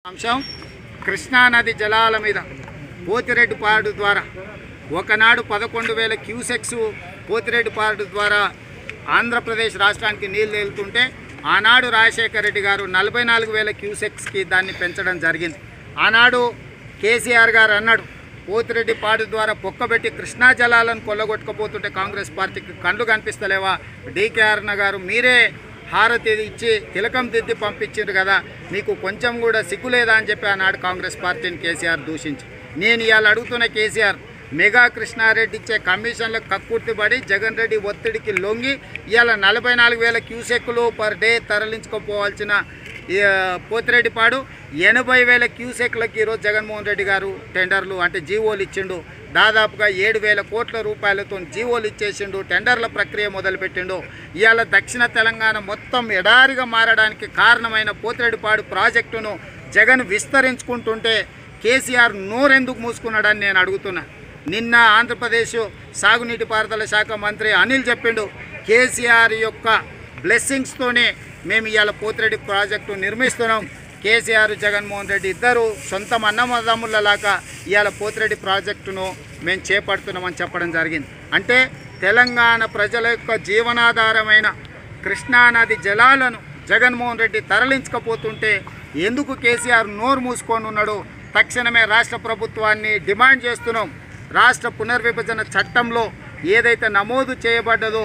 అంశం కృష్ణానది జలాల మీద పోతిరెడ్డిపాడు ద్వారా ఒకనాడు పదకొండు వేల క్యూసెక్స్ పోతిరెడ్డిపాడు ద్వారా ఆంధ్రప్రదేశ్ రాష్ట్రానికి నీళ్ళు వెళ్తుంటే ఆనాడు రాజశేఖర రెడ్డి గారు నలభై నాలుగు వేల క్యూసెక్స్కి దాన్ని పెంచడం జరిగింది ఆనాడు కేసీఆర్ గారు అన్నాడు పోతిరెడ్డిపాడు ద్వారా పొక్కబెట్టి కృష్ణా జలాలను కొల్లగొట్టుకుపోతుంటే కాంగ్రెస్ పార్టీకి కళ్ళు కనిపిస్తలేవా డీకే అరుణ గారు మీరే హారతి ఇచ్చి తిలకం దిద్ది పంపించారు కదా మీకు కొంచెం కూడా సిగ్గు లేదా అని చెప్పి ఆనాడు కాంగ్రెస్ పార్టీని కేసీఆర్ దూషించి నేను ఇవాళ అడుగుతున్న కేసీఆర్ మెగా కృష్ణారెడ్డి ఇచ్చే కమిషన్లకు కక్కుర్తిపడి జగన్ రెడ్డి ఒత్తిడికి లొంగి ఇవాళ నలభై నాలుగు వేల క్యూసెక్కులు పర్ డే తరలించుకోపోవాల్సిన ఈ, పోతిరెడ్డిపాడు ఎనభై వేల క్యూసెక్లకి ఈరోజు జగన్మోహన్ రెడ్డి గారు టెండర్లు అంటే జీవోలు ఇచ్చిండు దాదాపుగా ఏడు వేల కోట్ల రూపాయలతో జీవోలు ఇచ్చేసిండు టెండర్ల ప్రక్రియ మొదలుపెట్టిండు ఇవాళ దక్షిణ తెలంగాణ మొత్తం ఎడారిగా మారడానికి కారణమైన పోతిరెడ్డిపాడు ప్రాజెక్టును జగన్ విస్తరించుకుంటుంటే కేసీఆర్ నోరెందుకు మూసుకున్నాడని నేను అడుగుతున్నా నిన్న ఆంధ్రప్రదేశ్ సాగునీటి పారుదల శాఖ మంత్రి అనిల్ చెప్పిండు కేసీఆర్ యొక్క బ్లెస్సింగ్స్తోనే మేము ఇవాళ పోతిరెడ్డి ప్రాజెక్టు నిర్మిస్తున్నాం కేసీఆర్ జగన్మోహన్ రెడ్డి ఇద్దరు సొంత అన్నమదమ్ములలాగా ఇవాళ పోతిరెడ్డి ప్రాజెక్టును మేము చేపడుతున్నామని చెప్పడం జరిగింది అంటే తెలంగాణ ప్రజల యొక్క జీవనాధారమైన కృష్ణానది జలాలను జగన్మోహన్ రెడ్డి తరలించకపోతుంటే ఎందుకు కేసీఆర్ నోరు మూసుకొని ఉన్నాడు తక్షణమే రాష్ట్ర ప్రభుత్వాన్ని డిమాండ్ చేస్తున్నాం రాష్ట్ర పునర్విభజన చట్టంలో ఏదైతే నమోదు చేయబడ్డదో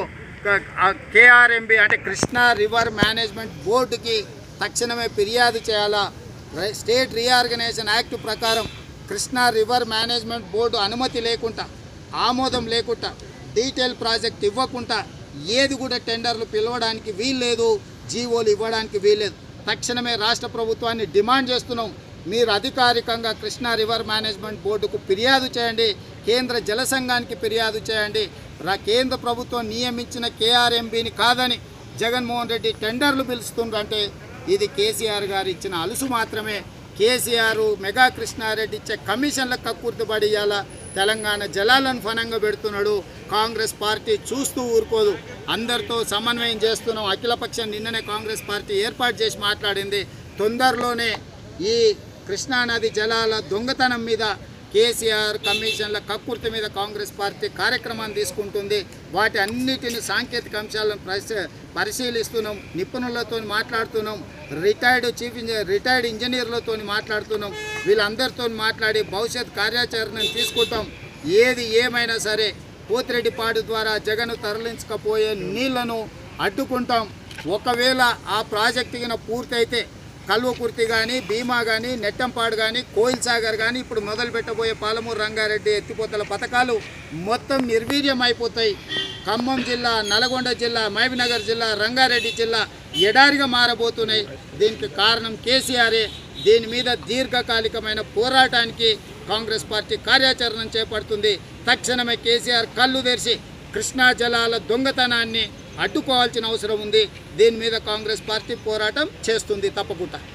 కేఆర్ఎంబి అంటే కృష్ణా రివర్ మేనేజ్మెంట్ బోర్డుకి తక్షణమే ఫిర్యాదు చేయాలా రై- స్టేట్ రీఆర్గనైజేషన్ యాక్ట్ ప్రకారం కృష్ణా రివర్ మేనేజ్మెంట్ బోర్డు అనుమతి లేకుండా ఆమోదం లేకుండా డీటెయిల్ ప్రాజెక్ట్ ఇవ్వకుండా ఏది కూడా టెండర్లు పిలవడానికి వీల్లేదు జీవోలు ఇవ్వడానికి వీల్లేదు తక్షణమే రాష్ట్ర ప్రభుత్వాన్ని డిమాండ్ చేస్తున్నాం మీరు అధికారికంగా కృష్ణా రివర్ మేనేజ్మెంట్ బోర్డుకు ఫిర్యాదు చేయండి కేంద్ర జల సంఘానికి ఫిర్యాదు చేయండి రా కేంద్ర ప్రభుత్వం నియమించిన కేఆర్ఎంబిని కాదని జగన్మోహన్ రెడ్డి టెండర్లు పిలుస్తుండ్రంటే ఇది కేసీఆర్ గారు ఇచ్చిన అలుసు మాత్రమే కేసీఆర్ మెగా కృష్ణారెడ్డి ఇచ్చే కమిషన్లకు కక్కుర్తిపడి ఇవాళ తెలంగాణ జలాలను ఫనంగా పెడుతున్నాడు కాంగ్రెస్ పార్టీ చూస్తూ ఊరుకోదు అందరితో సమన్వయం చేస్తున్నాం అఖిలపక్షం నిన్ననే కాంగ్రెస్ పార్టీ ఏర్పాటు చేసి మాట్లాడింది తొందరలోనే ఈ కృష్ణానది జలాల దొంగతనం మీద కేసీఆర్ కమిషన్ల కక్కుర్తి మీద కాంగ్రెస్ పార్టీ కార్యక్రమాన్ని తీసుకుంటుంది వాటి అన్నిటిని సాంకేతిక అంశాలను పరిశీ పరిశీలిస్తున్నాం నిపుణులతో మాట్లాడుతున్నాం రిటైర్డ్ చీఫ్ ఇంజనీర్ రిటైర్డ్ ఇంజనీర్లతో మాట్లాడుతున్నాం వీళ్ళందరితో మాట్లాడి భవిష్యత్ కార్యాచరణను తీసుకుంటాం ఏది ఏమైనా సరే పోతిరెడ్డిపాడు ద్వారా జగన్ తరలించకపోయే నీళ్లను అడ్డుకుంటాం ఒకవేళ ఆ ప్రాజెక్ట్ కింద పూర్తయితే కల్వకుర్తి కానీ భీమా కానీ నెట్టంపాడు కానీ కోయిల్ సాగర్ కానీ ఇప్పుడు మొదలు పెట్టబోయే పాలమూరు రంగారెడ్డి ఎత్తిపోతల పథకాలు మొత్తం నిర్వీర్యం అయిపోతాయి ఖమ్మం జిల్లా నల్గొండ జిల్లా మహబూబ్నగర్ జిల్లా రంగారెడ్డి జిల్లా ఎడారిగా మారబోతున్నాయి దీనికి కారణం కేసీఆరే దీని మీద దీర్ఘకాలికమైన పోరాటానికి కాంగ్రెస్ పార్టీ కార్యాచరణ చేపడుతుంది తక్షణమే కేసీఆర్ కళ్ళు తెరిచి కృష్ణా జలాల దొంగతనాన్ని అడ్డుకోవాల్సిన అవసరం ఉంది దీని మీద కాంగ్రెస్ పార్టీ పోరాటం చేస్తుంది తప్పకుండా